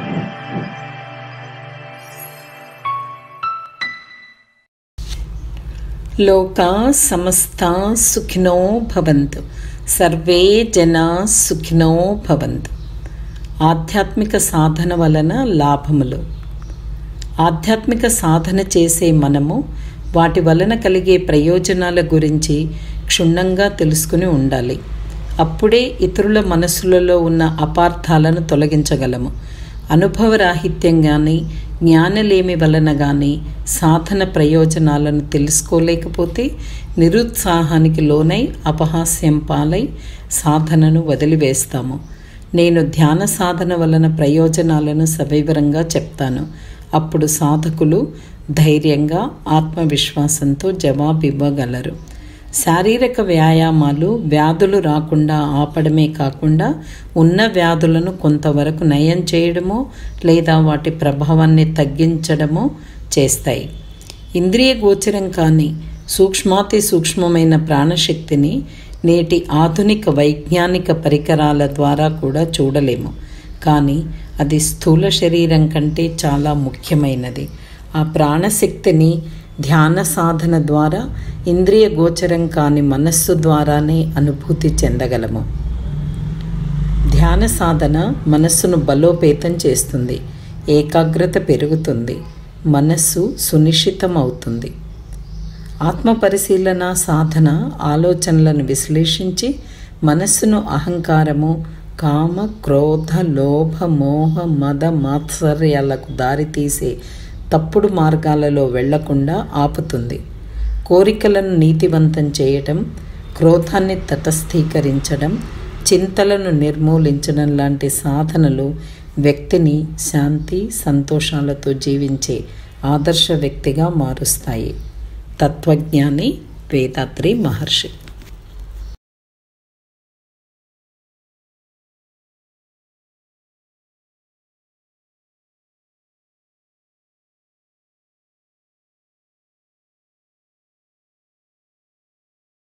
లోకా సమస్తా సుఖినో భవంతు సర్వే జనా సుఖినో భవంతు ఆధ్యాత్మిక సాధన వలన లాభములు ఆధ్యాత్మిక సాధన చేసే మనము వాటి వలన కలిగే ప్రయోజనాల గురించి క్షుణ్ణంగా తెలుసుకుని ఉండాలి అప్పుడే ఇతరుల మనసులలో ఉన్న అపార్థాలను తొలగించగలము అనుభవరాహిత్యం కానీ జ్ఞానలేమి వలన కానీ సాధన ప్రయోజనాలను తెలుసుకోలేకపోతే నిరుత్సాహానికి లోనై అపహాస్యం పాలై సాధనను వదిలివేస్తాము నేను ధ్యాన సాధన వలన ప్రయోజనాలను సవివరంగా చెప్తాను అప్పుడు సాధకులు ధైర్యంగా ఆత్మవిశ్వాసంతో జవాబివ్వగలరు శారీరక వ్యాయామాలు వ్యాధులు రాకుండా ఆపడమే కాకుండా ఉన్న వ్యాధులను కొంతవరకు నయం చేయడమో లేదా వాటి ప్రభావాన్ని తగ్గించడమో చేస్తాయి ఇంద్రియ గోచరం కాని సూక్ష్మాతి సూక్ష్మమైన ప్రాణశక్తిని నేటి ఆధునిక వైజ్ఞానిక పరికరాల ద్వారా కూడా చూడలేము కానీ అది స్థూల శరీరం కంటే చాలా ముఖ్యమైనది ఆ ప్రాణశక్తిని ధ్యాన సాధన ద్వారా ఇంద్రియ గోచరం కాని మనస్సు ద్వారానే అనుభూతి చెందగలము ధ్యాన సాధన మనస్సును బలోపేతం చేస్తుంది ఏకాగ్రత పెరుగుతుంది మనస్సు సునిశ్చితం అవుతుంది ఆత్మ పరిశీలన సాధన ఆలోచనలను విశ్లేషించి మనస్సును అహంకారము కామ క్రోధ లోభ మోహ మద మాత్సర్యాలకు దారితీసే తప్పుడు మార్గాలలో వెళ్లకుండా ఆపుతుంది కోరికలను నీతివంతం చేయటం క్రోధాన్ని తటస్థీకరించడం చింతలను నిర్మూలించడం లాంటి సాధనలు వ్యక్తిని శాంతి సంతోషాలతో జీవించే ఆదర్శ వ్యక్తిగా మారుస్తాయి తత్వజ్ఞాని వేదాత్రి మహర్షి